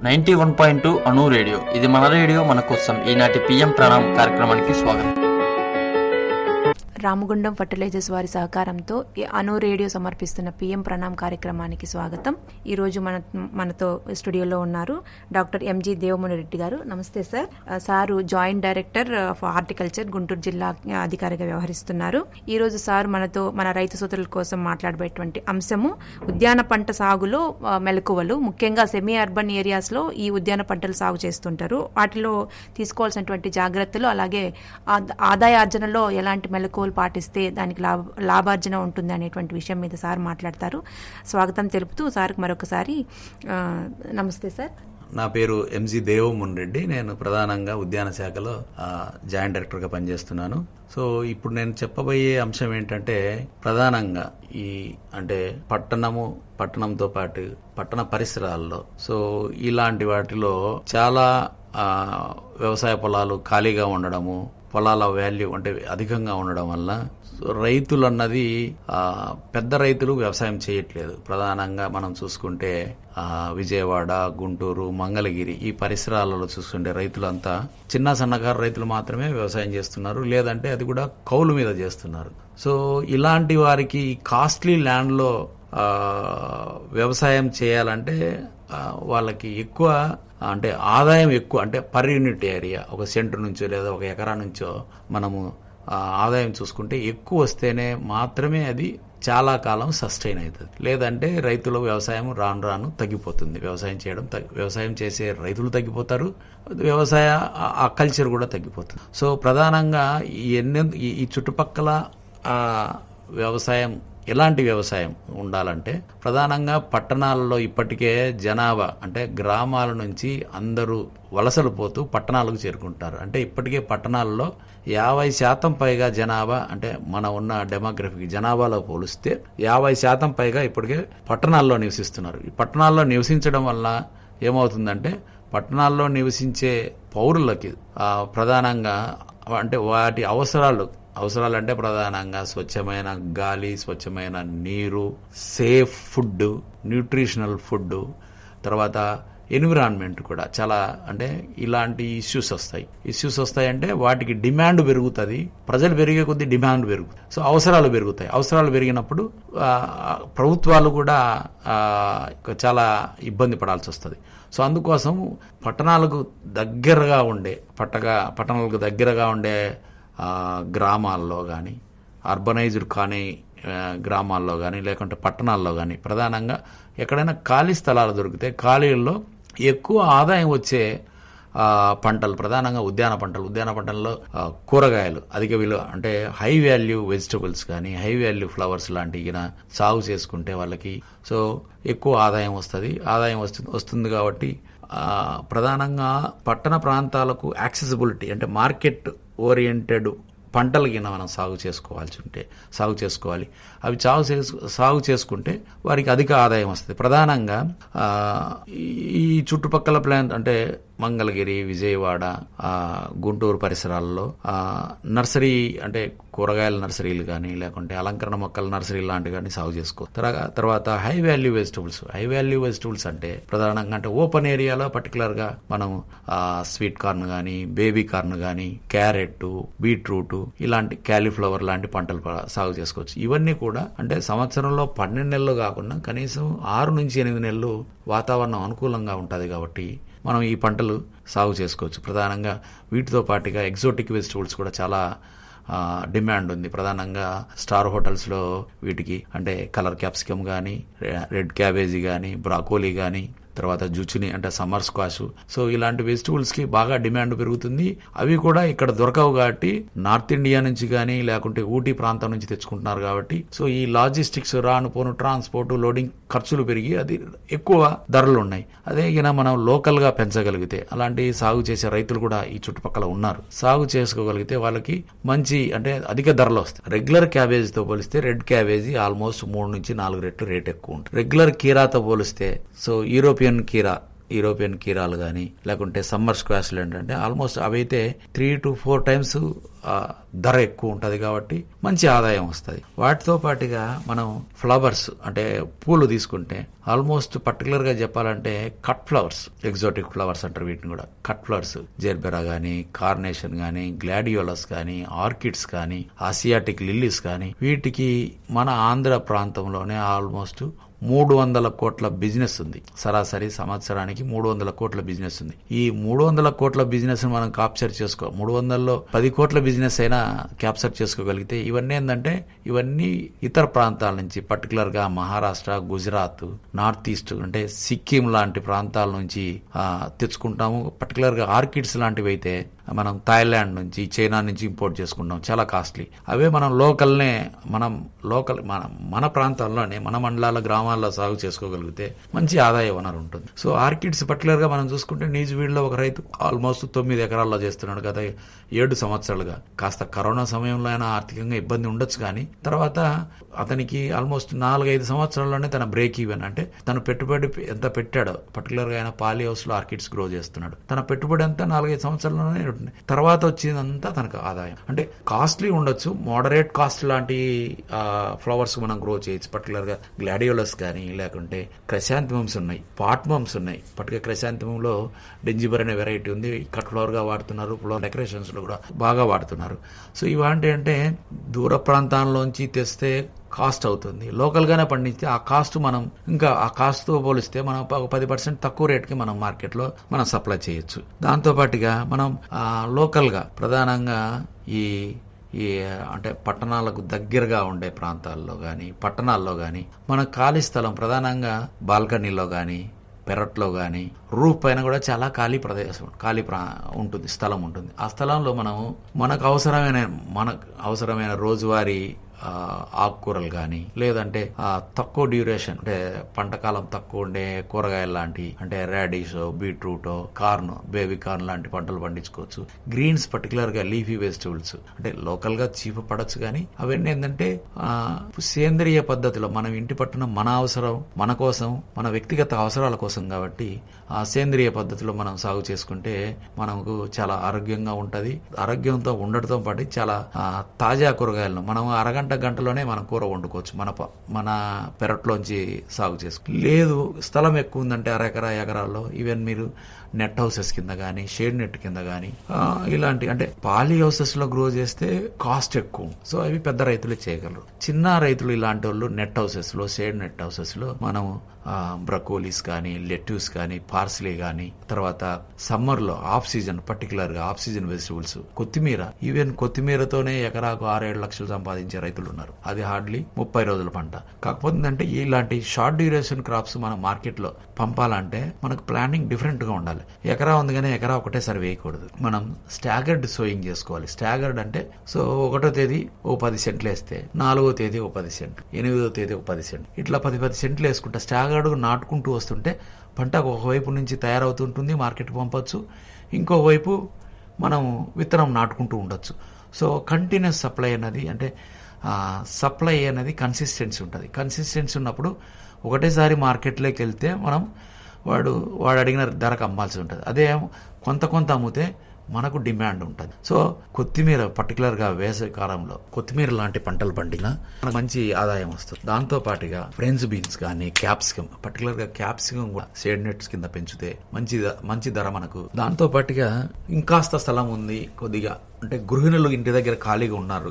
ninety one point two అణు radio ఇది మన రేడియో మన కోసం ఈనాటి పిఎం ప్రణామ్ కార్యక్రమానికి స్వాగతం రామగుండం ఫర్టిలైజర్స్ వారి సహకారంతో ఈ అను రేడియో సమర్పిస్తున్న పిఎం ప్రణామ్ కార్యక్రమానికి స్వాగతం ఈ రోజు మన మనతో స్టూడియోలో ఉన్నారు డాక్టర్ ఎంజి దేవమణి రెడ్డి గారు నమస్తే సార్ ఆ, sir joint director of horticulture Guntur జిల్లా అధికారిగా వ్యవహరిస్తున్నారు ఈ రోజు సార్ మనతో మన రైతు సోదరుల కోసం మాట్లాడబోయేటువంటి అంశము ఉద్యాన పంట సాగులో ఆ, మెలకువలు ముఖ్యంగా సెమీ అర్బన్ ఏరియాస్ లో ఈ ఉద్యాన పంటలు సాగు చేస్తుంటారు వాటిలో తీసుకోవాల్సినటువంటి జాగ్రత్తలు అలాగే ఆద- ఆదాయార్జనలో ఎలాంటి మెలకువలు పాటిస్తే దానికి లాభ లాభార్జన ఉంటుంది అనేటువంటి విషయం మీద సార్ మాట్లాడతారు స్వాగతం తెలుపుతూ సార్కి మరొకసారి ఆ, నమస్తే సార్ నా పేరు ఎంజి దేవమోహన్ రెడ్డి నేను ప్రధానంగా ఉద్యాన శాఖలో ఆ, జాయింట్ డైరెక్టర్ గా పనిచేస్తున్నాను సో ఇప్పుడు నేను చెప్పబోయే అంశం ఏంటంటే ప్రధానంగా ఈ అంటే పట్టణము పట్టణంతో పాటు పట్టణ పరిసరాల్లో సో ఇలాంటి వాటిలో చాలా ఆ, వ్యవసాయ పొలాలు ఖాళీగా ఉండడము పొలాల వాల్యూ అంటే అధికంగా ఉండడం వల్ల రైతులు అన్నది ఆ, పెద్ద రైతులు వ్యవసాయం చేయట్లేదు ప్రధానంగా మనం చూసుకుంటే ఆ, విజయవాడ గుంటూరు మంగళగిరి ఈ పరిసరాలలో చూసుకుంటే రైతులంతా చిన్న సన్నకారు రైతులు మాత్రమే వ్యవసాయం చేస్తున్నారు లేదంటే అది కూడా కౌలు మీద చేస్తున్నారు సో ఇలాంటి వారికి కాస్ట్లీ ల్యాండ్లో ఆ, వ్యవసాయం చేయాలంటే ఆ, వాళ్ళకి ఎక్కువ అంటే ఆదాయం ఎక్కువ అంటే పర్ యూనిట్ ఏరియా ఒక సెంటు నుంచో లేదా ఒక ఎకరా నుంచో మనము ఆ, ఆదాయం చూసుకుంటే ఎక్కువ వస్తేనే మాత్రమే అది చాలా కాలం సస్టైన్ అవుతుంది లేదంటే రైతుల వ్యవసాయం రాను రాను తగ్గిపోతుంది వ్యవసాయం చేయడం తగ్గి- వ్యవసాయం చేసే రైతులు తగ్గిపోతారు వ్యవసాయ ఆ- ఆ కల్చర్ కూడా తగ్గిపోతుంది సో ప్రధానంగా ఈ ఎన్నె ఈ ఈ చుట్టుపక్కల ఆ, వ్యవసాయం ఎలాంటి వ్యవసాయం ఉండాలంటే ప్రధానంగా పట్టణాలలో ఇప్పటికే జనాభా అంటే గ్రామాల నుంచి అందరూ వలసలు పోతూ పట్టణాలకు చేరుకుంటారు అంటే ఇప్పటికే పట్టణాలలో యాభై శాతం పైగా జనాభా అంటే మన ఉన్న డెమోగ్రఫీ జనాభాలో పోలిస్తే యాభై శాతం పైగా ఇప్పటికే పట్టణాల్లో నివసిస్తున్నారు ఈ పట్టణాల్లో నివసించడం వల్ల ఏమవుతుందంటే పట్టణాల్లో నివసించే పౌరులకి ఆ, ప్రధానంగా అంటే వాటి అవసరాలు అవసరాలు అంటే ప్రధానంగా స్వచ్ఛమైన గాలి స్వచ్ఛమైన నీరు సేఫ్ ఫుడ్ న్యూట్రిషనల్ ఫుడ్ తర్వాత ఎన్విరాన్మెంట్ కూడా చాలా అంటే ఇలాంటి ఇష్యూస్ వస్తాయి ఇష్యూస్ వస్తాయంటే వాటికి డిమాండ్ పెరుగుతుంది ప్రజలు పెరిగే కొద్దీ డిమాండ్ పెరుగుతుంది సో అవసరాలు పెరుగుతాయి అవసరాలు పెరిగినప్పుడు ఆ, ప్రభుత్వాలు కూడా ఆ, చాలా ఇబ్బంది పడాల్సి వస్తుంది సో అందుకోసం పట్టణాలకు దగ్గరగా ఉండే పట్టగా పట్టణాలకు దగ్గరగా ఉండే ఆ, గ్రామాల్లో కానీ అర్బనైజ్డ్ కానీ ఆ, గ్రామాల్లో కానీ లేకుంటే పట్టణాల్లో కానీ ప్రధానంగా ఎక్కడైనా ఖాళీ స్థలాలు దొరికితే ఖాళీల్లో ఎక్కువ ఆదాయం వచ్చే ఆ, పంటలు ప్రధానంగా ఉద్యాన పంటలు ఉద్యాన పంటల్లో ఆ, కూరగాయలు అధిక విలువ అంటే హై వాల్యూ వెజిటబుల్స్ కానీ హై వాల్యూ ఫ్లవర్స్ లాంటివి గిన సాగు చేసుకుంటే వాళ్ళకి సో ఎక్కువ ఆదాయం వస్తుంది ఆదాయం వస్తుంది వస్తుంది కాబట్టి ఆ, ప్రధానంగా పట్టణ ప్రాంతాలకు యాక్సెసిబిలిటీ అంటే మార్కెట్ ఓరియంటెడ్ పంటలు కింద మనం సాగు చేసుకోవాల్సి ఉంటే సాగు చేసుకోవాలి అవి సాగు చేసు సాగు చేసుకుంటే వారికి అధిక ఆదాయం వస్తుంది ప్రధానంగా ఆ, ఈ- ఈ చుట్టుపక్కల ప్లాంట్ అంటే మంగళగిరి విజయవాడ ఆ, గుంటూరు పరిసరాల్లో ఆ, నర్సరీ అంటే కూరగాయల నర్సరీలు కానీ లేకుంటే అలంకరణ మొక్కల నర్సరీలు లాంటివి కానీ సాగు చేసుకో తర్వా- తర్వాత high value vegetables high value vegetables అంటే ప్రధానంగా అంటే ఓపెన్ ఏరియాలో పర్టికులర్ గా మనం ఆ, స్వీట్ కార్న్ కానీ బేబీ కార్న్ కానీ క్యారెట్ బీట్రూట్ ఇలాంటి క్యాలీఫ్లవర్ లాంటి పంటలు ప- సాగు చేసుకోవచ్చు ఇవన్నీ కూడా అంటే సంవత్సరంలో పన్నెండు నెలలు కాకుండా కనీసం ఆరు నుంచి ఎనిమిది నెలలు వాతావరణం అనుకూలంగా ఉంటుంది కాబట్టి మనం ఈ పంటలు సాగు చేసుకోవచ్చు ప్రధానంగా వీటితో పాటుగా ఎగ్జోటిక్ వెజిటబుల్స్ కూడా చాలా ఆ, డిమాండ్ ఉంది ప్రధానంగా స్టార్ హోటల్స్లో వీటికి అంటే కలర్ క్యాప్సికమ్ కానీ రెడ్ క్యాబేజీ కానీ బ్రాకోలీ కానీ తర్వాత జుచుని అంటే సమ్మర్ స్క్వాష్ సో ఇలాంటి వెజిటబుల్స్ కి బాగా డిమాండ్ పెరుగుతుంది అవి కూడా ఇక్కడ దొరకవు కాబట్టి నార్త్ ఇండియా నుంచి కానీ లేకుంటే ఊటీ ప్రాంతం నుంచి తెచ్చుకుంటున్నారు కాబట్టి సో ఈ లాజిస్టిక్స్ రాను పోను ట్రాన్స్పోర్ట్ లోడింగ్ ఖర్చులు పెరిగి అది ఎక్కువ ధరలు ఉన్నాయి అదే ఇక మనం లోకల్ గా పెంచగలిగితే అలాంటి సాగు చేసే రైతులు కూడా ఈ చుట్టుపక్కల ఉన్నారు సాగు చేసుకోగలిగితే వాళ్ళకి మంచి అంటే అధిక ధరలు వస్తాయి రెగ్యులర్ క్యాబేజీతో పోలిస్తే రెడ్ క్యాబేజీ ఆల్మోస్ట్ మూడు నుంచి నాలుగు రెట్లు రేట్ ఎక్కువ ఉంటుంది రెగ్యులర్ కీరాతో పోలిస్తే సో యూరోపియన్ కీరా యూరోపియన్ కీరాలు కానీ లేకుంటే సమ్మర్ స్క్వాష్లు ఏంటంటే ఆల్మోస్ట్ అవైతే త్రీ టు ఫోర్ టైమ్స్ ధర ఎక్కువ ఉంటుంది కాబట్టి మంచి ఆదాయం వస్తుంది వాటితో పాటుగా మనం ఫ్లవర్స్ అంటే పూలు తీసుకుంటే ఆల్మోస్ట్ పర్టికులర్ గా చెప్పాలంటే కట్ ఫ్లవర్స్ ఎగ్జాటిక్ ఫ్లవర్స్ అంటారు వీటిని కూడా కట్ ఫ్లవర్స్ జెర్బెరా గానీ కార్నేషన్ గానీ గ్లాడియోలస్ గానీ ఆర్కిడ్స్ కానీ ఆసియాటిక్ లిల్లీస్ కానీ వీటికి మన ఆంధ్ర ప్రాంతంలోనే ఆల్మోస్ట్ మూడు వందల కోట్ల బిజినెస్ ఉంది సరాసరి సంవత్సరానికి మూడు వందల కోట్ల బిజినెస్ ఉంది ఈ మూడు వందల కోట్ల బిజినెస్ మనం క్యాప్చర్ చేసుకో మూడు వందల్లో పది కోట్ల బిజినెస్ అయినా క్యాప్చర్ చేసుకోగలిగితే ఇవన్నీ ఏంటంటే ఇవన్నీ ఇతర ప్రాంతాల నుంచి పర్టికులర్ గా మహారాష్ట్ర గుజరాత్ నార్త్ ఈస్ట్ అంటే సిక్కిం లాంటి ప్రాంతాల నుంచి ఆ, తెచ్చుకుంటాము పర్టికులర్ గా ఆర్కిడ్స్ లాంటివి అయితే మనం థాయిలాండ్ నుంచి చైనా నుంచి ఇంపోర్ట్ చేసుకుంటాం చాలా కాస్ట్లీ అవే మనం లోకల్నే మనం లోకల్ మన మన ప్రాంతాల్లోనే మన మండలాల గ్రామాల్లో సాగు చేసుకోగలిగితే మంచి ఆదాయ వనరు ఉంటుంది సో ఆర్కిడ్స్ పర్టికులర్ గా మనం చూసుకుంటే నీజువీడులో ఒక రైతు ఆల్మోస్ట్ తొమ్మిది ఎకరాల్లో చేస్తున్నాడు గత ఏడు సంవత్సరాలుగా కాస్త కరోనా సమయంలో అయినా ఆర్థికంగా ఇబ్బంది ఉండొచ్చు కానీ తర్వాత అతనికి ఆల్మోస్ట్ నాలుగైదు సంవత్సరాల్లోనే తన బ్రేక్ ఈవెన్ అంటే తన పెట్టుబడి ఎంత పెట్టాడో పర్టికులర్ గా ఆయన పాలి హౌస్ లో ఆర్కిడ్స్ గ్రో చేస్తున్నాడు తన పెట్టుబడి అంతా నాలుగైదు సంవత్సరాల్లోనే ఉంటుంది తర్వాత వచ్చిందంతా తనకు ఆదాయం అంటే కాస్ట్లీ ఉండొచ్చు మోడరేట్ కాస్ట్ లాంటి ఫ్లవర్స్ మనం గ్రో చేయొచ్చు పర్టికులర్ గా గ్లాడియోలస్ కానీ లేకుంటే క్రశాంతిమమ్స్ ఉన్నాయి పాట్మమ్స్ ఉన్నాయి పట్టుగా క్రశాంతిమంలో డెంజిబర్ అనే వెరైటీ ఉంది కట్ ఫ్లవర్ గా వాడుతున్నారు ఫ్లవర్ డెకరేషన్స్ లో కూడా బాగా వాడుతున్నారు సో ఇవాంటి అంటే దూర ప్రాంతాల్లోంచి తెస్తే కాస్ట్ అవుతుంది లోకల్ గానే పండిస్తే ఆ కాస్ట్ మనం ఇంకా ఆ కాస్ట్ తో పోలిస్తే మనం ఒక పది పర్సెంట్ తక్కువ రేట్ కి మనం మార్కెట్ లో మనం సప్లై చేయొచ్చు దాంతో పాటుగా మనం లోకల్ గా ప్రధానంగా ఈ ఈ అంటే పట్టణాలకు దగ్గరగా ఉండే ప్రాంతాల్లో కానీ పట్టణాల్లో కానీ మన ఖాళీ స్థలం ప్రధానంగా బాల్కనీలో కానీ పెరట్లో కానీ రూఫ్ పైన కూడా చాలా ఖాళీ ప్రదేశం ఖాళీ ప్రా ఉంటుంది స్థలం ఉంటుంది ఆ స్థలంలో మనము మనకు అవసరమైన మనకు అవసరమైన రోజువారీ ఆ, ఆకుకూరలు కానీ లేదంటే ఆ, తక్కువ డ్యూరేషన్ అంటే పంటకాలం తక్కువ ఉండే కూరగాయలు లాంటి అంటే radish beetroot corn baby corn లాంటి పంటలు పండించుకోవచ్చు గ్రీన్స్ పర్టికులర్ గా లీఫీ వెజిటబుల్స్ అంటే లోకల్ గా చీప్ పడచ్చు కానీ అవన్నీ ఏంటంటే ఆ, సేంద్రియ పద్ధతిలో మనం ఇంటి పట్టున మన అవసరం మన కోసం మన వ్యక్తిగత అవసరాల కోసం కాబట్టి ఆ సేంద్రియ పద్ధతిలో మనం సాగు చేసుకుంటే మనకు చాలా ఆరోగ్యంగా ఉంటది ఆరోగ్యంతో ఉండటంతో పాటు చాలా ఆ, తాజా కూరగాయలను మనం అరగంట గంటలోనే మనం కూర వండుకోవచ్చు మన ప- మన పెరట్లోంచి సాగు చేసుకో లేదు స్థలం ఎక్కువ ఉందంటే అరెకరా ఎకరాల్లో ఈవెన్ మీరు నెట్ హౌసెస్ కింద కానీ షేడ్ నెట్ కింద కానీ ఇలాంటి అంటే పాలీ హౌసెస్ లో గ్రో చేస్తే కాస్ట్ ఎక్కువ సో అవి పెద్ద రైతులు చేయగలరు చిన్న రైతులు ఇలాంటి వాళ్ళు నెట్ హౌసెస్ లో షేడ్ నెట్ హౌసెస్ లో మనం బ్రకోలీస్ కానీ లెట్యూస్ కానీ పార్స్లీ కానీ తర్వాత సమ్మర్ లో ఆఫ్ సీజన్ పర్టికులర్ గా ఆఫ్ సీజన్ వెజిటబుల్స్ కొత్తిమీర ఈవెన్ కొత్తిమీరతోనే ఎకరాకు ఆరేడు లక్షలు సంపాదించే రైతులు ఉన్నారు అది హార్డ్లీ ముప్పై రోజుల పంట కాకపోతే ఏంటంటే ఇలాంటి షార్ట్ డ్యూరేషన్ క్రాప్స్ మన మార్కెట్ లో పంపాలంటే మనకు ప్లానింగ్ డిఫరెంట్ గా ఉండాలి ఎకరా ఉంది కానీ ఎకరా ఒకటేసారి వేయకూడదు మనం స్టాగర్డ్ సోయింగ్ చేసుకోవాలి స్టాగర్డ్ అంటే సో ఒకటో తేదీ ఓ పది సెంట్లు వేస్తే నాలుగో తేదీ ఓ పది సెంట్లు ఎనిమిదో తేదీ ఒక పది సెంట్లు ఇట్లా పది పది సెంట్లు వేసుకుంటే స్టాగర్డ్ నాటుకుంటూ వస్తుంటే పంట ఒకవైపు నుంచి తయారవుతుంటుంది మార్కెట్కి పంపొచ్చు ఇంకోవైపు మనం విత్తనం నాటుకుంటూ ఉండొచ్చు సో కంటిన్యూస్ సప్లై అనేది అంటే సప్లై అనేది కన్సిస్టెన్సీ ఉంటుంది కన్సిస్టెన్సీ ఉన్నప్పుడు ఒకటేసారి మార్కెట్లోకి వెళ్తే మనం వాడు వాడు అడిగిన ధరకు అమ్మాల్సి ఉంటుంది అదే కొంత కొంత అమ్మితే మనకు డిమాండ్ ఉంటుంది సో కొత్తిమీర పర్టికులర్గా వేసవి కాలంలో కొత్తిమీర లాంటి పంటలు పండినా మనకు మంచి ఆదాయం వస్తుంది దాంతో పాటుగా ఫ్రెంచ్ బీన్స్ కానీ క్యాప్సికమ్ పర్టికులర్గా క్యాప్సికమ్ కూడా షేడ్ నెట్స్ కింద పెంచితే మంచి ద- మంచి ధర మనకు దాంతో పాటుగా ఇంకాస్త స్థలం ఉంది కొద్దిగా అంటే గృహిణులు ఇంటి దగ్గర ఖాళీగా ఉన్నారు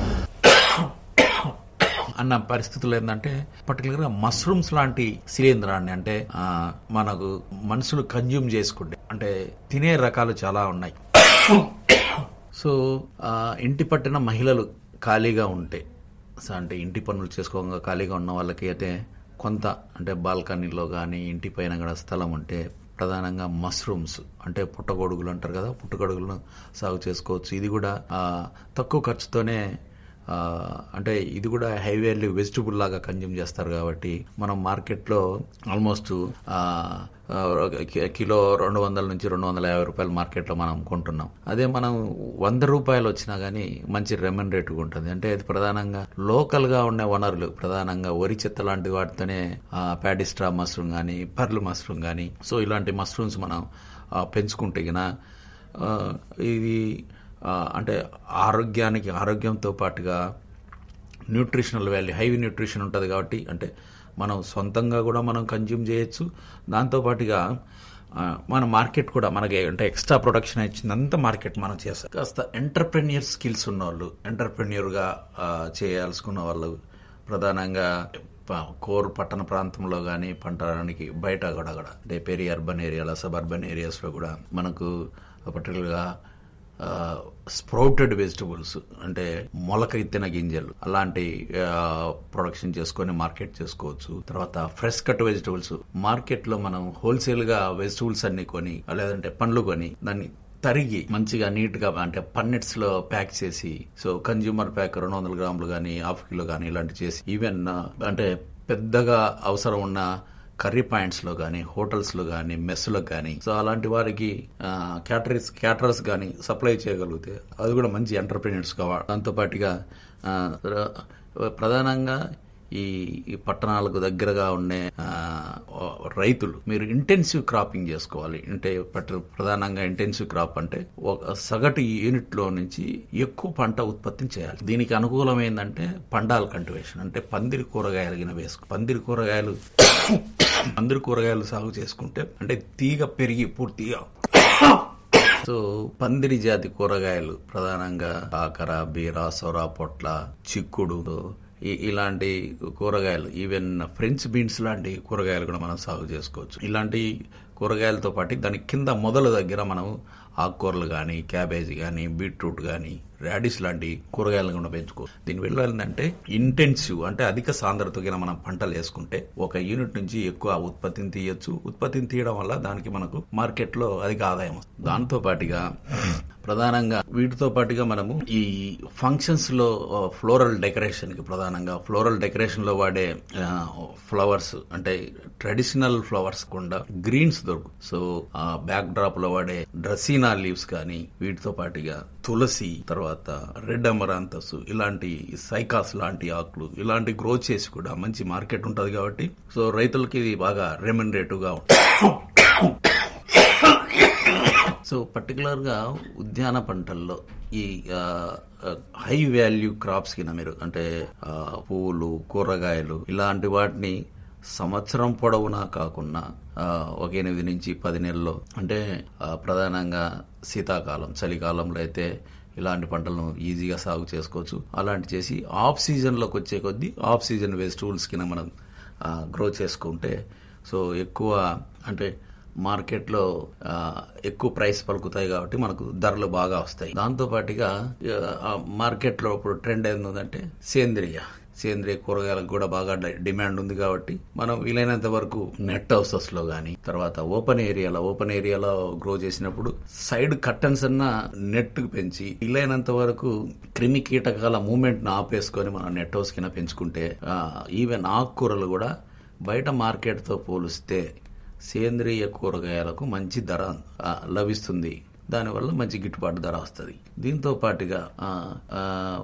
అన్న పరిస్థితులు ఏంటంటే పర్టికులర్ గా మష్రూమ్స్ లాంటి శిలీంధ్రాన్ని అంటే ఆ, మనకు మనుషులు కన్జ్యూమ్ చేసుకుంటే అంటే తినే రకాలు చాలా ఉన్నాయి సో ఆ, ఇంటి పట్టిన మహిళలు ఖాళీగా ఉంటే సో అంటే ఇంటి పనులు చేసుకోగా ఖాళీగా ఉన్న వాళ్ళకి అయితే కొంత అంటే బాల్కనీలో కానీ ఇంటి పైన కూడా స్థలం ఉంటే ప్రధానంగా మష్రూమ్స్ అంటే పుట్టగొడుగులు అంటారు కదా పుట్టగొడుగులను సాగు చేసుకోవచ్చు ఇది కూడా ఆ, తక్కువ ఖర్చుతోనే ఆ, అంటే ఇది కూడా హై వాల్యూ వెజిటబుల్ లాగా కన్జ్యూమ్ చేస్తారు కాబట్టి మనం మార్కెట్లో ఆల్మోస్ట్ ఆ, ఆ, ఒక కి- కిలో రెండు వందల నుంచి రెండు వందల యాభై రూపాయల మార్కెట్లో మనం కొంటున్నాం అదే మనం వంద రూపాయలు వచ్చినా గానీ మంచి రెమన్ రేటుగా ఉంటుంది అంటే ఇది ప్రధానంగా లోకల్ గా ఉండే వనరులు ప్రధానంగా వరి చెత్త లాంటి వాటితోనే ప్యాడిస్ట్రా మష్రూమ్ కానీ పర్ల్ మష్రూమ్ కానీ సో ఇలాంటి మష్రూమ్స్ మనం ఆ, పెంచుకుంటే గిన ఆ, ఇది ఆ, అంటే ఆరోగ్యానికి ఆరోగ్యంతో పాటుగా న్యూట్రిషనల్ వాల్యూ హై న్యూట్రిషన్ ఉంటుంది కాబట్టి అంటే మనం సొంతంగా కూడా మనం కన్జ్యూమ్ చేయొచ్చు దాంతోపాటుగా ఆ, మన మార్కెట్ కూడా మనకి అంటే ఎక్స్ట్రా ప్రొడక్షన్ ఇచ్చిందంతా మార్కెట్ మనం చేస్తాం కాస్త ఎంటర్ప్రెన్యూర్ స్కిల్స్ ఉన్న వాళ్ళు ఎంటర్ప్రెన్యూర్గా చేయాల్సుకున్న వాళ్ళు ప్రధానంగా ప- కోర్ పట్టణ ప్రాంతంలో కానీ పంటడానికి బయట కూడా కూడా అంటే పెరి అర్బన్ ఏరియాలో సబ్ అర్బన్ ఏరియాస్లో కూడా మనకు పర్టికులర్గా స్ప్రౌటెడ్ వెజిటబుల్స్ అంటే మొలక ఇత్తిన గింజలు అలాంటి ప్రొడక్షన్ చేసుకొని మార్కెట్ చేసుకోవచ్చు తర్వాత ఫ్రెష్ కట్ వెజిటబుల్స్ మార్కెట్ లో మనం హోల్సేల్ గా వెజిటబుల్స్ అన్ని కొని లేదంటే పండ్లు కొని దాన్ని తరిగి మంచిగా నీట్ గా అంటే పన్నెట్స్ లో ప్యాక్ చేసి సో కన్జ్యూమర్ ప్యాక్ రెండు వందల గ్రాములు కానీ హాఫ్ కిలో కానీ ఇలాంటి చేసి ఈవెన్ అంటే పెద్దగా అవసరం ఉన్న కర్రీ పాయింట్స్ లో కానీ హోటల్స్ లో కానీ మెస్సులకు కానీ సో అలాంటి వారికి క్యాటరీస్ క్యాటరర్స్ కానీ సప్లై చేయగలిగితే అది కూడా మంచి ఎంటర్ప్రీనర్స్ కావాలి దాంతో పాటుగా ఆ, ర- ప్రధానంగా ఈ ఈ పట్టణాలకు దగ్గరగా ఉండే ఆ, రైతులు మీరు ఇంటెన్సివ్ క్రాపింగ్ చేసుకోవాలి అంటే పట్ట- ప్రధానంగా ఇంటెన్సివ్ క్రాప్ అంటే ఒక సగటు యూనిట్ లో నుంచి ఎక్కువ పంట ఉత్పత్తిని చేయాలి దీనికి అనుకూలం ఏంటంటే పండాల కంటివేషన్ అంటే పందిరి కూరగాయలు గిన వేసుకో పందిరి కూరగాయలు పందిరి కూరగాయలు సాగు చేసుకుంటే అంటే తీగ పెరిగి పూర్తిగా సో పందిరి జాతి కూరగాయలు ప్రధానంగా కాకర బీర సొర పొట్ల చిక్కుడు ఈ- ఇలాంటి కూరగాయలు ఈవెన్ ఫ్రెంచ్ బీన్స్ లాంటి కూరగాయలు కూడా మనం సాగు చేసుకోవచ్చు ఇలాంటి కూరగాయలతో పాటు దాని కింద మొదల దగ్గర మనం ఆకుకూరలు కానీ క్యాబేజీ కానీ బీట్రూట్ కానీ రాడిష్ లాంటి కూరగాయలను కూడా పెంచుకోవచ్చు దీని వల్ల ఏంటంటే ఇంటెన్సివ్ అంటే అధిక సాంద్రత కింద మనం పంటలు వేసుకుంటే ఒక యూనిట్ నుంచి ఎక్కువ ఉత్పత్తిని తీయొచ్చు ఉత్పత్తిని తీయడం వల్ల దానికి మనకు మార్కెట్ లో అధిక ఆదాయం వస్తుంది దాంతో పాటుగా ప్రధానంగా వీటితో పాటుగా మనము ఈ ఫంక్షన్స్ లో ఫ్లోరల్ డెకరేషన్ కి ప్రధానంగా ఫ్లోరల్ డెకరేషన్ లో వాడే ఫ్లవర్స్ అంటే ట్రెడిషనల్ ఫ్లవర్స్ కూడా గ్రీన్స్ దొరుకు సో బ్యాక్ డ్రాప్ లో వాడే డ్రసీనా లీవ్స్ కానీ వీటితో పాటుగా తులసి తర్వాత రెడ్ అమరాంతస్ ఇలాంటి సైకాస్ లాంటి ఆకులు ఇలాంటి గ్రో చేసి కూడా మంచి మార్కెట్ ఉంటది కాబట్టి సో రైతులకి ఇది బాగా రెమ్యునరేటివ్ గా ఉంటుంది సో పర్టికులర్ గా ఉద్యాన పంటల్లో ఈ హై వాల్యూ క్రాప్స్ కింద మీరు అంటే ఆ, పువ్వులు కూరగాయలు ఇలాంటి వాటిని సంవత్సరం పొడవునా కాకుండా ఆ, ఒక ఎనిమిది నుంచి పది నెలల్లో అంటే ఆ, ప్రధానంగా శీతాకాలం చలికాలంలో అయితే ఇలాంటి పంటలను ఈజీగా సాగు చేసుకోవచ్చు అలాంటి చేసి ఆఫ్ సీజన్లోకి వచ్చే కొద్దీ ఆఫ్ సీజన్ వెజిటబుల్స్ కింద మనం గ్రో చేసుకుంటే సో ఎక్కువ అంటే మార్కెట్లో ఆ, ఎక్కువ ప్రైస్ పలుకుతాయి కాబట్టి మనకు ధరలు బాగా వస్తాయి దాంతో పాటుగా ఆ, మార్కెట్లో ఇప్పుడు ట్రెండ్ ఏంటంటే సేంద్రియ సేంద్రియ కూరగాయలకు కూడా బాగా డి- డిమాండ్ ఉంది కాబట్టి మనం వీలైనంత వరకు నెట్ హౌసెస్ లో గానీ తర్వాత ఓపెన్ ఏరియాలో ఓపెన్ ఏరియాలో గ్రో చేసినప్పుడు సైడ్ కర్టన్స్ అన్న నెట్ పెంచి వీలైనంత వరకు క్రిమి కీటకాల మూమెంట్ ను ఆపేసుకొని మనం నెట్ హౌస్ కింద పెంచుకుంటే ఈవెన్ ఆకుకూరలు కూడా బయట మార్కెట్ తో పోలిస్తే సేంద్రియ కూరగాయలకు మంచి ధర ఆ, లభిస్తుంది దానివల్ల మంచి గిట్టుబాటు ధర వస్తుంది దీంతో పాటుగా ఆ, ఆ,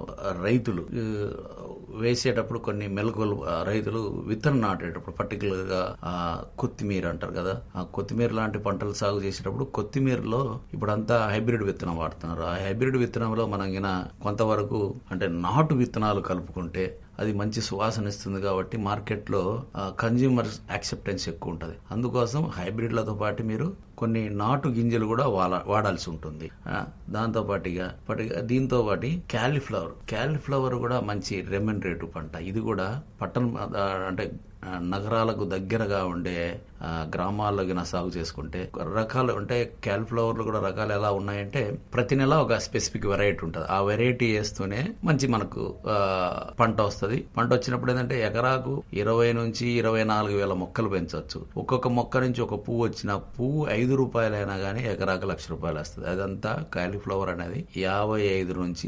రైతులు ఆ, వేసేటప్పుడు కొన్ని మెలకువలు ఆ, రైతులు విత్తనం నాటేటప్పుడు పర్టికులర్ గా ఆ, కొత్తిమీర అంటారు కదా ఆ కొత్తిమీర లాంటి పంటలు సాగు చేసేటప్పుడు కొత్తిమీరలో ఇప్పుడంతా హైబ్రిడ్ విత్తనం వాడుతున్నారు ఆ హైబ్రిడ్ విత్తనంలో మనం గిన కొంతవరకు అంటే నాటు విత్తనాలు కలుపుకుంటే అది మంచి సువాసన ఇస్తుంది కాబట్టి మార్కెట్లో కన్జ్యూమర్ యాక్సెప్టెన్స్ ఎక్కువ ఉంటుంది అందుకోసం హైబ్రిడ్లతో పాటు మీరు కొన్ని నాటు గింజలు కూడా వాడ- వాడాల్సి ఉంటుంది ఆ, దాంతో పాటుగా పాటుగా దీంతో పాటు క్యాలీఫ్లవర్ క్యాలీఫ్లవర్ కూడా మంచి రెమ్యునరేటివ్ పంట ఇది కూడా పట్టణం ఆ, అంటే ఆ, నగరాలకు దగ్గరగా ఉండే ఆ, గ్రామాల్లో గిన సాగు చేసుకుంటే రకాలు అంటే క్యాలిఫ్లవర్లు కూడా రకాలు ఎలా ఉన్నాయంటే ప్రతి నెల ఒక స్పెసిఫిక్ వెరైటీ ఉంటుంది ఆ వెరైటీ వేస్తూనే మంచి మనకు ఆ, పంట వస్తది పంట వచ్చినప్పుడు ఏంటంటే ఎకరాకు ఇరవై నుంచి ఇరవై నాలుగు వేల మొక్కలు పెంచవచ్చు ఒక్కొక్క మొక్క నుంచి ఒక పువ్వు వచ్చిన పువ్వు ఐదు రూపాయలైనా కానీ ఎకరాకు లక్ష రూపాయలు వస్తుంది అదంతా కాలీఫ్లవర్ అనేది యాభై ఐదు నుంచి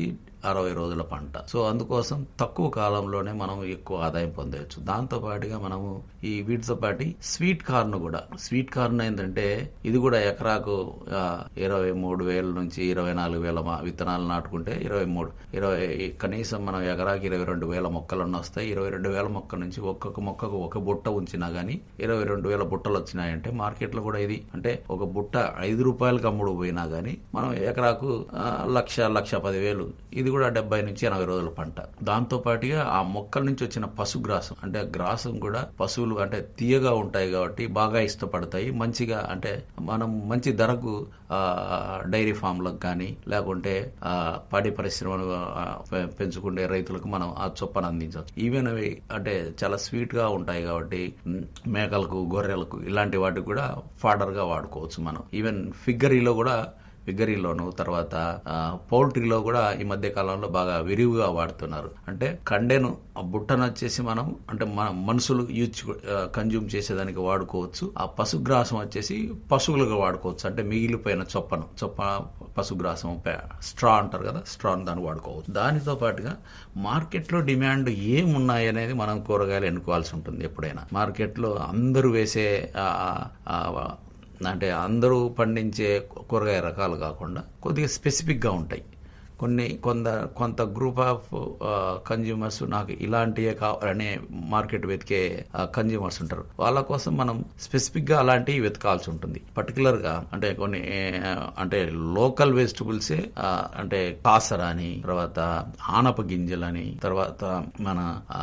అరవై రోజుల పంట సో అందుకోసం తక్కువ కాలంలోనే మనం ఎక్కువ ఆదాయం పొందవచ్చు దాంతో పాటుగా మనము ఈ వీటితో పాటు స్వీట్ కార్న్ కూడా స్వీట్ కార్న్ ఏంటంటే ఇది కూడా ఎకరాకు ఆ, ఇరవై మూడు వేల నుంచి ఇరవై నాలుగు వేల మా- విత్తనాలు నాటుకుంటే ఇరవై మూడు ఇరవై కనీసం మనం ఎకరాకి ఇరవై రెండు వేల మొక్కలన్న వస్తాయి ఇరవై రెండు వేల మొక్క నుంచి ఒక్కొక్క మొక్కకు ఒక బుట్ట ఉంచినా గానీ ఇరవై రెండు వేల బుట్టలు వచ్చినాయంటే మార్కెట్ లో కూడా ఇది అంటే ఒక బుట్ట ఐదు రూపాయలకు అమ్ముడు పోయినా గానీ మనం ఎకరాకు ఆ, లక్ష లక్ష పదివేలు ఇది కూడా డెబ్బై నుంచి ఎనభై రోజుల పంట దాంతో పాటుగా ఆ మొక్కల నుంచి వచ్చిన పశుగ్రాసం అంటే గ్రాసం కూడా పశువులు అంటే తీయగా ఉంటాయి కాబట్టి బాగా ఇష్టపడతాయి మంచిగా అంటే మనం మంచి ధరకు ఆ, డైరీ ఫామ్లకు కానీ లేకుంటే ఆ, పాడి పరిశ్రమలు ఆ, పె- పెంచుకునే రైతులకు మనం ఆ చొప్పను అందించవచ్చు ఈవెన్ అవి అంటే చాలా స్వీట్ గా ఉంటాయి కాబట్టి మ్, మేకలకు గొర్రెలకు ఇలాంటి వాటికి కూడా ఫాడర్ గా వాడుకోవచ్చు మనం ఈవెన్ ఫిగ్గరీలో కూడా ఫిగరీలోను తర్వాత ఆ, పౌల్ట్రీలో కూడా ఈ మధ్య కాలంలో బాగా విరివిగా వాడుతున్నారు అంటే కండెను ఆ బుట్టను వచ్చేసి మనం అంటే మన మనుషులు యూజ్ కన్జ్యూమ్ చేసేదానికి వాడుకోవచ్చు ఆ పశుగ్రాసం వచ్చేసి పశువులుగా వాడుకోవచ్చు అంటే మిగిలిపోయిన చొప్పను చొప్ప పశుగ్రాసం పే- స్ట్రా అంటారు కదా స్ట్రా దాన్ని వాడుకోవచ్చు దానితో పాటుగా మార్కెట్లో డిమాండ్ ఏమున్నాయి అనేది మనం కూరగాయలు ఎన్నుకోవాల్సి ఉంటుంది ఎప్పుడైనా మార్కెట్లో అందరూ వేసే ఆ, ఆ, ఆ, అంటే అందరూ పండించే కూరగాయ రకాలు కాకుండా కొద్దిగా స్పెసిఫిక్గా ఉంటాయి కొన్ని కొంత కొంత గ్రూప్ ఆఫ్ కన్జ్యూమర్స్ నాకు ఇలాంటివే కావాలనే మార్కెట్ వెతికే కన్జ్యూమర్స్ ఉంటారు వాళ్ళ కోసం మనం స్పెసిఫిక్ గా అలాంటివి వెతకాల్సి ఉంటుంది పర్టికులర్ గా అంటే కొన్ని ఆ, అంటే లోకల్ వెజిటబుల్సే అంటే కాసర అని తర్వాత ఆనప గింజలని తర్వాత మన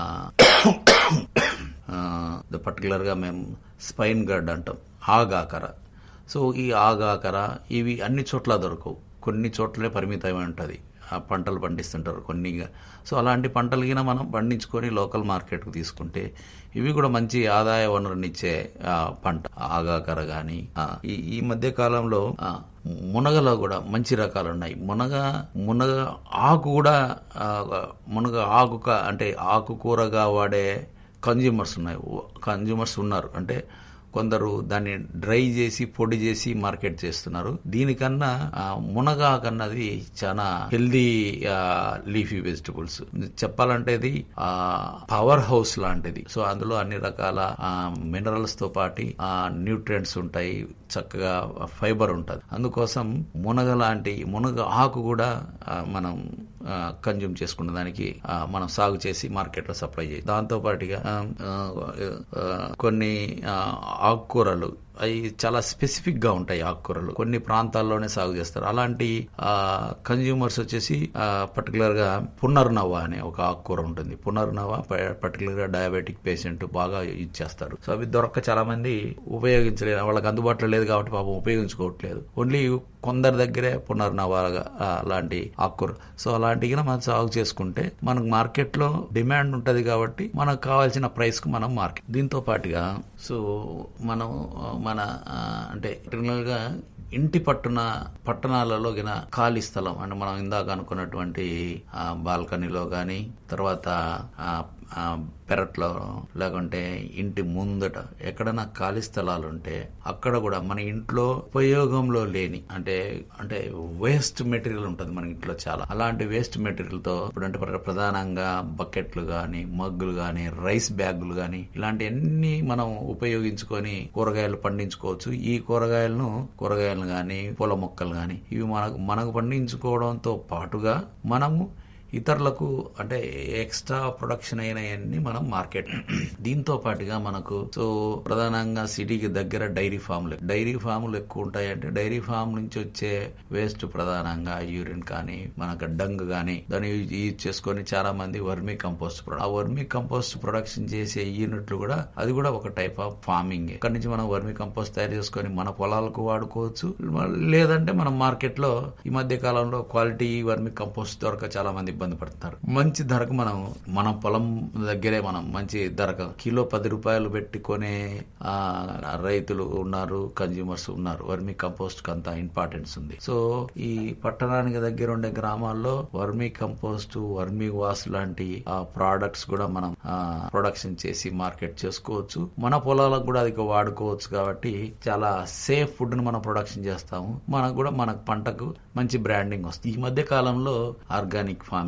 పర్టికులర్ గా మేము స్పైన్ గడ్ అంటాం ఆగాకర సో ఈ ఆగాకర ఇవి అన్ని చోట్ల దొరకవు కొన్ని చోట్లనే పరిమితమై ఉంటుంది ఆ పంటలు పండిస్తుంటారు కొన్ని సో అలాంటి పంటలు గిన మనం పండించుకొని లోకల్ మార్కెట్కు తీసుకుంటే ఇవి కూడా మంచి ఆదాయ వనరునిచ్చే ఆ, పంట ఆగాకర కానీ ఈ ఈ మధ్య కాలంలో ఆ, మునగలో కూడా మంచి రకాలు ఉన్నాయి మునగ మునగ ఆకు కూడా ఆ, మునగ ఆకు క- అంటే ఆకుకూరగా వాడే కన్జ్యూమర్స్ ఉన్నాయి కన్జ్యూమర్స్ ఉన్నారు అంటే కొందరు దాన్ని డ్రై చేసి పొడి చేసి మార్కెట్ చేస్తున్నారు దీనికన్నా ఆ, మునగాకు అన్నది చాలా హెల్దీ లీఫీ వెజిటబుల్స్ చెప్పాలంటే ఇది పవర్ హౌస్ లాంటిది సో అందులో అన్ని రకాల మినరల్స్ తో పాటి న్యూట్రియంట్స్ ఉంటాయి చక్కగా ఫైబర్ ఉంటుంది అందుకోసం మునగ లాంటి మునగ ఆకు కూడా ఆ, మనం కన్జ్యూమ్ చేసుకున్న దానికి ఆ, మనం సాగు చేసి మార్కెట్లో సప్లై చేయాలి దాంతో పాటుగా ఆ, ఆ, ఆ, కొన్ని ఆ, ఆకుకూరలు అవి చాలా స్పెసిఫిక్ గా ఉంటాయి ఆకుకూరలు కొన్ని ప్రాంతాల్లోనే సాగు చేస్తారు అలాంటి కన్జ్యూమర్స్ వచ్చేసి పర్టికులర్ గా పునర్నవ అనే ఒక ఆకుకూర ఉంటుంది పునర్నవ పర్టికులర్ గా డయాబెటిక్ పేషెంట్ బాగా యూజ్ చేస్తారు సో అవి దొరక్క చాలా మంది ఉపయోగించలేదు వాళ్ళకి అందుబాటులో లేదు కాబట్టి పాపం ఉపయోగించుకోవట్లేదు ఓన్లీ కొందరి దగ్గరే పునర్నవాగా లాంటి ఆకుకూర సో అలాంటివి మనం సాగు చేసుకుంటే మనకు మార్కెట్ లో డిమాండ్ ఉంటది కాబట్టి మనకు కావాల్సిన ప్రైస్ కు మనం మార్కెట్ దీంతో పాటుగా సో మనం ఆ, మన ఆ, అంటే జనరల్ గా ఇంటి పట్టున పట్టణాలలో గిన ఖాళీ స్థలం అంటే మనం ఇందాక అనుకున్నటువంటి ఆ, బాల్కనీలో గాని తర్వాత ఆ, ఆ, పెరట్లో లేకుంటే ఇంటి ముందట ఎక్కడైనా ఖాళీ స్థలాలు ఉంటే అక్కడ కూడా మన ఇంట్లో ఉపయోగంలో లేని అంటే అంటే వేస్ట్ మెటీరియల్ ఉంటుంది మన ఇంట్లో చాలా అలాంటి వేస్ట్ మెటీరియల్ తో ఇప్పుడు అంటే ప్ర- ప్రధానంగా బకెట్లు గాని మగ్గులు గాని రైస్ బ్యాగులు గాని ఇలాంటివన్నీ మనం ఉపయోగించుకొని కూరగాయలు పండించుకోవచ్చు ఈ కూరగాయలను కూరగాయలు గాని పూల మొక్కలు గాని ఇవి మనకు మనకు పండించుకోవడంతో పాటుగా మనము ఇతరులకు అంటే ఎక్స్ట్రా ప్రొడక్షన్ అయినవన్నీ మనం మార్కెట్ దీంతో పాటుగా మనకు సో ప్రధానంగా సిటీకి దగ్గర డైరీ ఫామ్లు డైరీ ఫామ్లు ఎక్కువ ఉంటాయి అంటే డైరీ ఫామ్ నుంచి వచ్చే వేస్ట్ ప్రధానంగా యూరిన్ కానీ మనకు డంగ్ కానీ దాన్ని యూజ్ యూజ్ చేసుకొని చాలా మంది వర్మీ కంపోస్ట్ ప్రొడ- ఆ వర్మీ కంపోస్ట్ ప్రొడక్షన్ చేసే యూనిట్లు కూడా అది కూడా ఒక టైప్ ఆఫ్ ఫార్మింగ్ ఇక్కడ నుంచి మనం వర్మీ కంపోస్ట్ తయారు చేసుకొని మన పొలాలకు వాడుకోవచ్చు లేదంటే మనం మార్కెట్ లో ఈ మధ్య కాలంలో క్వాలిటీ వర్మీ కంపోస్ట్ దొరక చాలా మంది ఇబ్బంది పడుతున్నారు మంచి ధరకు మనం మన పొలం దగ్గరే మనం మంచి ధరకు కిలో పది రూపాయలు పెట్టి కొనే ఆ, రైతులు ఉన్నారు కన్జ్యూమర్స్ ఉన్నారు వర్మీ కంపోస్ట్ అంత ఇంపార్టెన్స్ ఉంది సో ఈ పట్టణానికి దగ్గర ఉండే గ్రామాల్లో వర్మీ కంపోస్ట్ వర్మీ వాస్ లాంటి ఆ ప్రోడక్ట్స్ కూడా మనం ప్రొడక్షన్ చేసి మార్కెట్ చేసుకోవచ్చు మన పొలాలకు కూడా అది వాడుకోవచ్చు కాబట్టి చాలా సేఫ్ ఫుడ్ ను మనం ప్రొడక్షన్ చేస్తాము మనకు కూడా మన పంటకు మంచి బ్రాండింగ్ వస్తుంది ఈ మధ్య కాలంలో ఆర్గానిక్ ఫార్మింగ్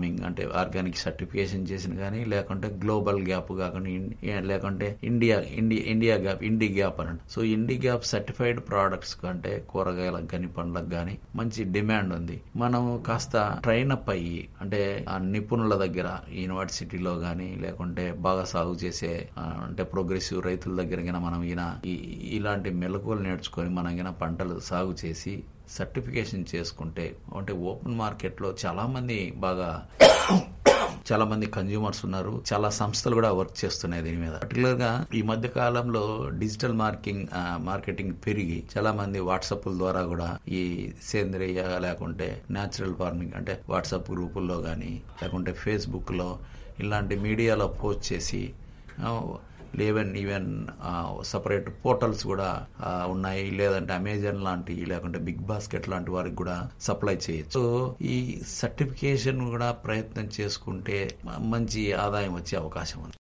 ఫార్మింగ్ అంటే ఆర్గానిక్ సర్టిఫికేషన్ చేసిన కానీ లేకుంటే గ్లోబల్ గ్యాప్ కాకుండా ఇన్- ఏ- లేకుంటే India India India gap Indi gap అని so Indi gap certified products కంటే కూరగాయలకు కానీ పండ్లకు కానీ మంచి డిమాండ్ ఉంది మనం కాస్త ట్రైన్ అప్ అయ్యి అంటే ఆ నిపుణుల దగ్గర యూనివర్సిటీలో కానీ లేకుంటే బాగా సాగు చేసే ఆ, అంటే ప్రోగ్రెసివ్ రైతుల దగ్గర గిన మనం ఈయన ఈ- ఇలాంటి మెలకువలు నేర్చుకొని మనం గిన పంటలు సాగు చేసి సర్టిఫికేషన్ చేసుకుంటే అంటే ఓపెన్ మార్కెట్లో చాలా మంది బాగా చాలా మంది కన్జ్యూమర్స్ ఉన్నారు చాలా సంస్థలు కూడా వర్క్ చేస్తున్నాయి దీని మీద పర్టికులర్ గా ఈ మధ్య కాలంలో డిజిటల్ మార్కింగ్ ఆ, మార్కెటింగ్ పెరిగి చాలా మంది వాట్సాప్ ద్వారా కూడా ఈ సేంద్రియ లేకుంటే న్యాచురల్ ఫార్మింగ్ అంటే వాట్సాప్ గ్రూపుల్లో కానీ లేకుంటే ఫేస్బుక్ లో ఇలాంటి మీడియాలో పోస్ట్ చేసి ఆ, ఈవెన్ ఈవెన్ సపరేట్ పోర్టల్స్ కూడా ఆ, ఉన్నాయి లేదంటే అమెజాన్ లాంటి లేకుంటే బిగ్ బాస్కెట్ లాంటి వారికి కూడా సప్లై చేయొచ్చు సో ఈ సర్టిఫికేషన్ కూడా ప్రయత్నం చేసుకుంటే మ- మంచి ఆదాయం వచ్చే అవకాశం ఉంది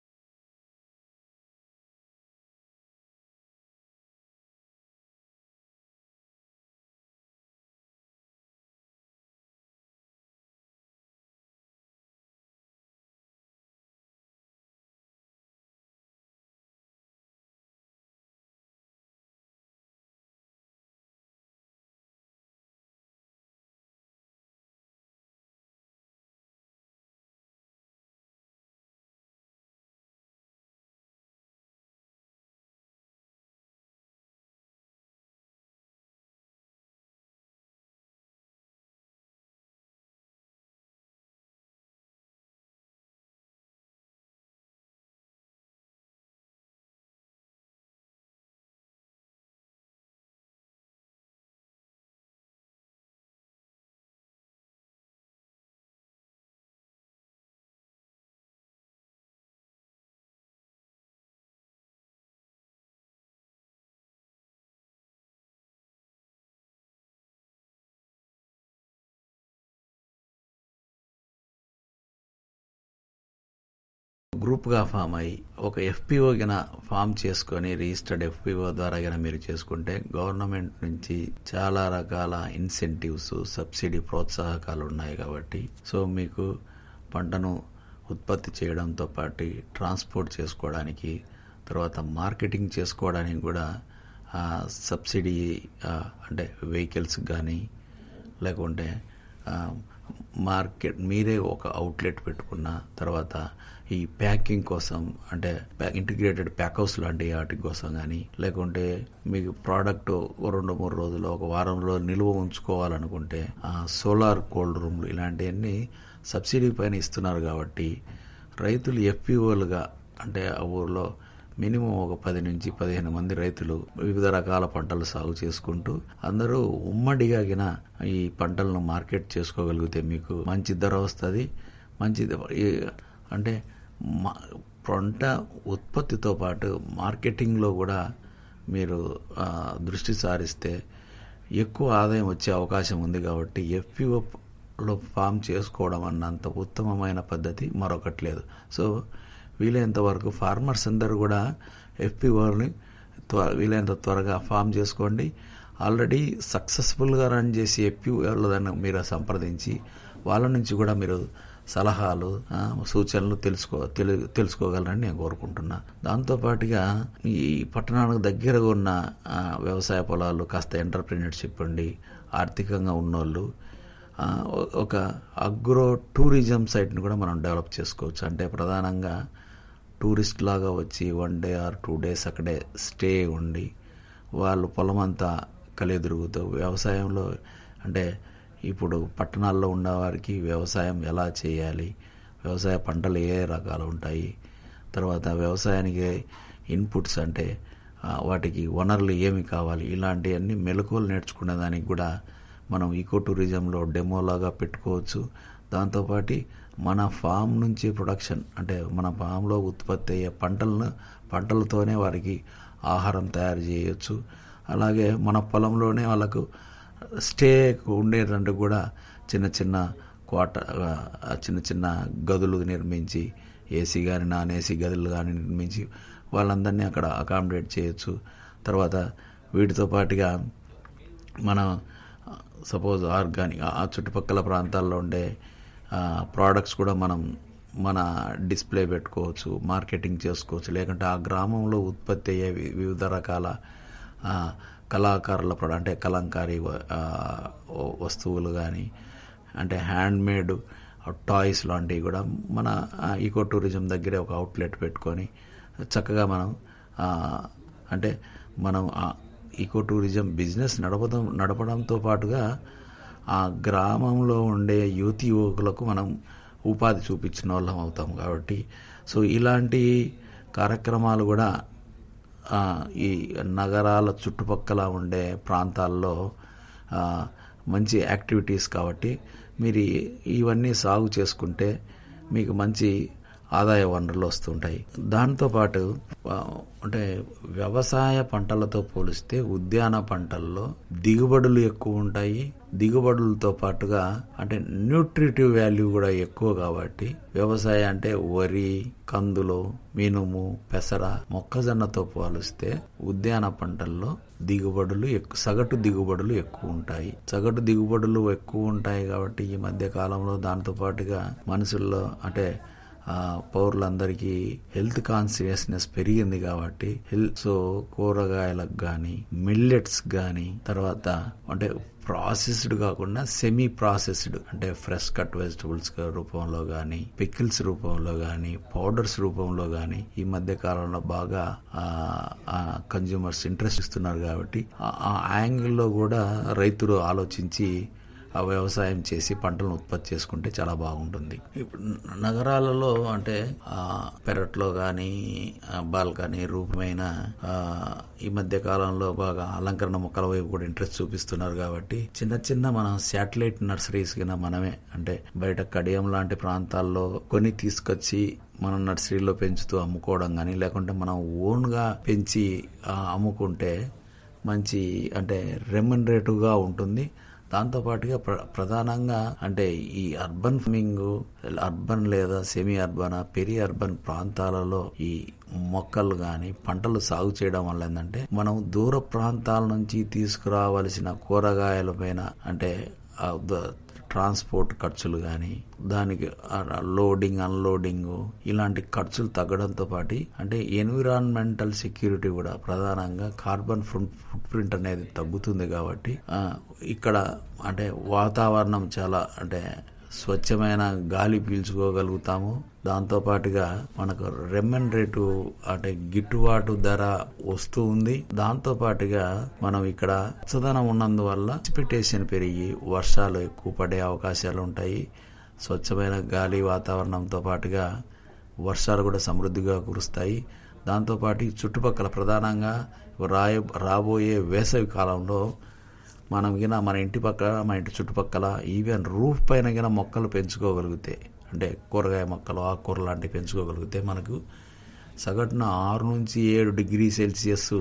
గ్రూప్గా ఫామ్ అయ్యి ఒక ఎఫ్పిఓ గిన ఫామ్ చేసుకొని రిజిస్టర్డ్ ఎఫ్పిఓ ద్వారా గిన మీరు చేసుకుంటే గవర్నమెంట్ నుంచి చాలా రకాల ఇన్సెంటివ్స్ సబ్సిడీ ప్రోత్సాహకాలు ఉన్నాయి కాబట్టి సో మీకు పంటను ఉత్పత్తి చేయడంతో పాటు ట్రాన్స్పోర్ట్ చేసుకోవడానికి తర్వాత మార్కెటింగ్ చేసుకోవడానికి కూడా ఆ, సబ్సిడీ ఆ, అంటే వెహికల్స్ కానీ లేకుంటే ఆ, మార్కెట్ మీరే ఒక అవుట్లెట్ పెట్టుకున్న తర్వాత ఈ ప్యాకింగ్ కోసం అంటే ఇంటిగ్రేటెడ్ ప్యాక్ హౌస్ లాంటి వాటి కోసం కానీ లేకుంటే మీకు ప్రోడక్ట్ రెండు మూడు రోజులు ఒక వారం రోజులు నిల్వ ఉంచుకోవాలనుకుంటే ఆ సోలార్ కోల్డ్ రూమ్లు ఇలాంటివన్నీ సబ్సిడీ పైన ఇస్తున్నారు కాబట్టి రైతులు ఎఫ్పిఓలుగా అంటే ఆ ఊర్లో మినిమం ఒక పది నుంచి పదిహేను మంది రైతులు వివిధ రకాల పంటలు సాగు చేసుకుంటూ అందరూ ఉమ్మడిగా గిన ఈ పంటలను మార్కెట్ చేసుకోగలిగితే మీకు మంచి ధర వస్తుంది మంచి ఈ- అంటే మా- పంట ఉత్పత్తితో పాటు మార్కెటింగ్లో కూడా మీరు ఆ, దృష్టి సారిస్తే ఎక్కువ ఆదాయం వచ్చే అవకాశం ఉంది కాబట్టి ఎఫ్పిఓలో ఫామ్ చేసుకోవడం అన్నంత ఉత్తమమైన పద్ధతి మరొకటి లేదు సో వీలైనంత వరకు ఫార్మర్స్ అందరూ కూడా ఎఫ్పిఓని త్వ వీలైనంత త్వరగా ఫామ్ చేసుకోండి ఆల్రెడీ సక్సెస్ఫుల్గా రన్ చేసి ఎఫ్పిఓలను మీరు సంప్రదించి వాళ్ళ నుంచి కూడా మీరు సలహాలు ఆ, సూచనలు తెలుసుకో తెలు తెలుసుకోగలరని నేను కోరుకుంటున్నా దాంతోపాటుగా ఈ పట్టణానికి దగ్గరగా ఉన్న ఆ, వ్యవసాయ పొలాలు కాస్త ఎంటర్ప్రీనర్షిప్ అండి ఆర్థికంగా ఉన్నోళ్ళు ఆ, ఒ- ఒక అగ్రో టూరిజం సైట్ని కూడా మనం డెవలప్ చేసుకోవచ్చు అంటే ప్రధానంగా టూరిస్ట్ లాగా వచ్చి one day or two days అక్కడే స్టే ఉండి వాళ్ళు పొలం అంతా కలిదిరుగుతూ వ్యవసాయంలో అంటే ఇప్పుడు పట్టణాల్లో ఉన్నవారికి వ్యవసాయం ఎలా చేయాలి వ్యవసాయ పంటలు ఏ రకాలు ఉంటాయి తర్వాత వ్యవసాయానికి ఇన్పుట్స్ అంటే ఆ, వాటికి వనరులు ఏమి కావాలి ఇలాంటివన్నీ మెలకువలు నేర్చుకునే దానికి కూడా మనం ఈకో టూరిజంలో డెమోలాగా పెట్టుకోవచ్చు దాంతోపాటు మన ఫామ్ నుంచి ప్రొడక్షన్ అంటే మన ఫామ్లో ఉత్పత్తి అయ్యే పంటలను పంటలతోనే వారికి ఆహారం తయారు చేయొచ్చు అలాగే మన పొలంలోనే వాళ్ళకు స్టే ఉండేటంటే కూడా చిన్న చిన్న క్వార్ట ఆ, చిన్న చిన్న గదులు నిర్మించి ఏసీ కానీ నాన్ ఏసీ గదులు కానీ నిర్మించి వాళ్ళందరినీ అక్కడ అకామిడేట్ చేయొచ్చు తర్వాత వీటితో పాటుగా మనం సపోజ్ ఆర్గానిక్ ఆ చుట్టుపక్కల ప్రాంతాల్లో ఉండే ప్రోడక్ట్స్ కూడా మనం మన డిస్ప్లే పెట్టుకోవచ్చు మార్కెటింగ్ చేసుకోవచ్చు లేకుంటే ఆ గ్రామంలో ఉత్పత్తి అయ్యే వి- వివిధ రకాల ఆ, కళాకారుల ప్రొడ అంటే కలంకారీ వ- ఆ, వ- వస్తువులు కానీ అంటే హ్యాండ్ మేడ్ టాయ్స్ లాంటివి కూడా మన ఈకో టూరిజం దగ్గరే ఒక అవుట్లెట్ పెట్టుకొని చక్కగా మనం ఆ, అంటే మనం ఆ ఈకో టూరిజం బిజినెస్ నడపడం నడపడంతో పాటుగా ఆ గ్రామంలో ఉండే యువతి యువకులకు మనం ఉపాధి చూపించిన వాళ్ళం అవుతాం కాబట్టి సో ఇలాంటి కార్యక్రమాలు కూడా ఆ, ఈ నగరాల చుట్టుపక్కల ఉండే ప్రాంతాల్లో ఆ, మంచి యాక్టివిటీస్ కాబట్టి మీరు ఇవన్నీ సాగు చేసుకుంటే మీకు మంచి ఆదాయ వనరులు వస్తుంటాయి దాంతోపాటు ఆ, అంటే వ్యవసాయ పంటలతో పోలిస్తే ఉద్యాన పంటల్లో దిగుబడులు ఎక్కువ ఉంటాయి దిగుబడులతో పాటుగా అంటే న్యూట్రిటివ్ వాల్యూ కూడా ఎక్కువ కాబట్టి వ్యవసాయం అంటే వరి కందులు మినుము పెసర మొక్కజొన్నతో పోలిస్తే ఉద్యాన పంటల్లో దిగుబడులు ఎక్కువ సగటు దిగుబడులు ఎక్కువ ఉంటాయి సగటు దిగుబడులు ఎక్కువ ఉంటాయి కాబట్టి ఈ మధ్య కాలంలో దాంతో పాటుగా మనుషుల్లో అంటే ఆ, పౌరులందరికీ హెల్త్ కాన్షియస్నెస్ పెరిగింది కాబట్టి హెల్త్ సో కూరగాయలకు కానీ మిల్లెట్స్ కానీ తర్వాత అంటే ప్రాసెస్డ్ కాకుండా సెమీ ప్రాసెస్డ్ అంటే ఫ్రెష్ కట్ వెజిటబుల్స్ రూపంలో కానీ పికిల్స్ రూపంలో కానీ పౌడర్స్ రూపంలో కానీ ఈ మధ్య కాలంలో బాగా కన్జ్యూమర్స్ ఇంట్రెస్ట్ ఇస్తున్నారు కాబట్టి ఆ- ఆ యాంగిల్లో కూడా రైతులు ఆలోచించి ఆ వ్యవసాయం చేసి పంటలను ఉత్పత్తి చేసుకుంటే చాలా బాగుంటుంది ఇప్పుడు న- నగరాలలో అంటే ఆ పెరట్లో కానీ బాల్కనీ రూపమైన ఆ, ఈ మధ్య కాలంలో బాగా అలంకరణ మొక్కల వైపు కూడా ఇంట్రెస్ట్ చూపిస్తున్నారు కాబట్టి చిన్న చిన్న మనం శాటిలైట్ నర్సరీస్ కింద మనమే అంటే బయట కడియం లాంటి ప్రాంతాల్లో కొని తీసుకొచ్చి మనం నర్సరీలో పెంచుతూ అమ్ముకోవడం కానీ లేకుంటే మనం ఓన్గా పెంచి ఆ, అమ్ముకుంటే మంచి అంటే రెమ్యునరేటివ్గా ఉంటుంది దాంతోపాటుగా ప్ర ప్రధానంగా అంటే ఈ అర్బన్ ఫార్మింగ్ అర్బన్ లేదా సెమీ అర్బన్ పెరి అర్బన్ ప్రాంతాలలో ఈ మొక్కలు కానీ పంటలు సాగు చేయడం వల్ల ఏంటంటే మనం దూర ప్రాంతాల నుంచి తీసుకురావలసిన కూరగాయల పైన అంటే ఆ ద- ట్రాన్స్పోర్ట్ ఖర్చులు కానీ దానికి ఆ లోడింగ్ అన్లోడింగ్ ఇలాంటి ఖర్చులు తగ్గడంతో పాటు అంటే ఎన్విరాన్మెంటల్ సెక్యూరిటీ కూడా ప్రధానంగా కార్బన్ ఫుట్ ఫుట్ ప్రింట్ అనేది తగ్గుతుంది కాబట్టి ఆ, ఇక్కడ అంటే వాతావరణం చాలా అంటే స్వచ్ఛమైన గాలి పీల్చుకోగలుగుతాము దాంతో పాటుగా మనకు రెమ్యునరేటివ్ అంటే గిట్టుబాటు ధర వస్తూ ఉంది దాంతో పాటుగా మనం ఇక్కడ పచ్చదనం ఉన్నందువల్ల ఎక్స్పెక్టేషన్ పెరిగి వర్షాలు ఎక్కువ పడే అవకాశాలు ఉంటాయి స్వచ్ఛమైన గాలి వాతావరణంతో పాటుగా వర్షాలు కూడా సమృద్ధిగా కురుస్తాయి దాంతోపాటు ఈ చుట్టుపక్కల ప్రధానంగా రాయ రాబోయే వేసవి కాలంలో మనం గిన మన ఇంటి పక్కల మన ఇంటి చుట్టుపక్కల ఈవెన్ రూఫ్ పైన గిన మొక్కలు పెంచుకోగలిగితే అంటే కూరగాయ మొక్కలు ఆకుకూర లాంటివి పెంచుకోగలిగితే మనకు సగటున ఆరు నుంచి ఏడు డిగ్రీ సెల్సియస్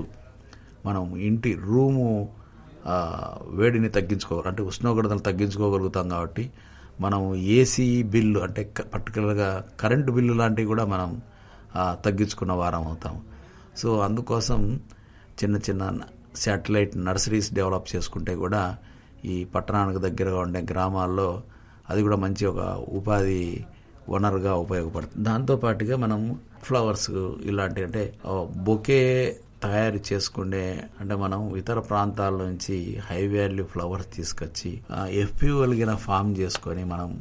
మనం ఇంటి రూము ఆ, వేడిని తగ్గించుకోవాలి అంటే ఉష్ణోగ్రతలు తగ్గించుకోగలుగుతాం కాబట్టి మనం ఏసీ బిల్లు అంటే క- పర్టికులర్గా కరెంటు బిల్లు లాంటివి కూడా మనం ఆ, తగ్గించుకున్న వారం అవుతాం సో అందుకోసం చిన్న చిన్న శాటిలైట్ నర్సరీస్ డెవలప్ చేసుకుంటే కూడా ఈ పట్టణానికి దగ్గరగా ఉండే గ్రామాల్లో అది కూడా మంచి ఒక ఉపాధి వనరుగా ఉపయోగపడుతుంది దాంతోపాటుగా మనం ఫ్లవర్స్ ఇలాంటి అంటే బొకే తయారు చేసుకునే అంటే మనం ఇతర ప్రాంతాల నుంచి హై వాల్యూ ఫ్లవర్స్ తీసుకొచ్చి ఎఫ్పిఓ కలిగిన ఫామ్ చేసుకొని మనం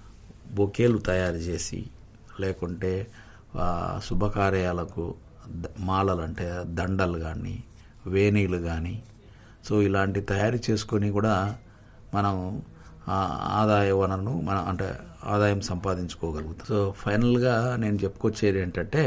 బొకేలు తయారు చేసి లేకుంటే ఆ, శుభకార్యాలకు ద- మాలలు అంటే దండలు కానీ వేణీలు కానీ సో ఇలాంటి తయారు చేసుకొని కూడా మనం ఆ ఆదాయ వనరును మనం అంటే ఆదాయం సంపాదించుకోగలుగుతాం సో ఫైనల్గా నేను చెప్పుకొచ్చేది ఏంటంటే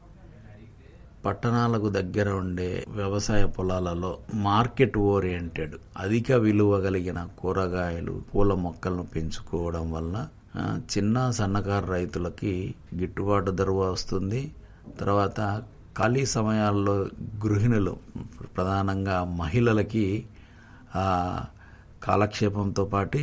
పట్టణాలకు దగ్గర ఉండే వ్యవసాయ పొలాలలో మార్కెట్ ఓరియంటెడ్ అధిక విలువ కలిగిన కూరగాయలు పూల మొక్కలను పెంచుకోవడం వల్ల ఆ, చిన్న సన్నకారు రైతులకి గిట్టుబాటు ధర వస్తుంది తర్వాత ఖాళీ సమయాల్లో గృహిణులు ప్రధానంగా మహిళలకి ఆ, కాలక్షేపంతో పాటు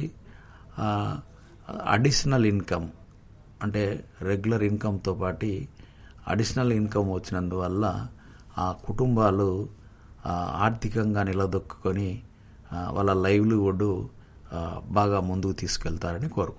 అడిషనల్ ఇన్కమ్ అంటే రెగ్యులర్ ఇన్కమ్తో పాటు అడిషనల్ ఇన్కమ్ వచ్చినందువల్ల ఆ కుటుంబాలు ఆ, ఆర్థికంగా నిలదొక్కుని ఆ, వాళ్ళ లైవ్లీవుడ్ ఆ, బాగా ముందుకు తీసుకెళ్తారని కోరుకుంటున్నాను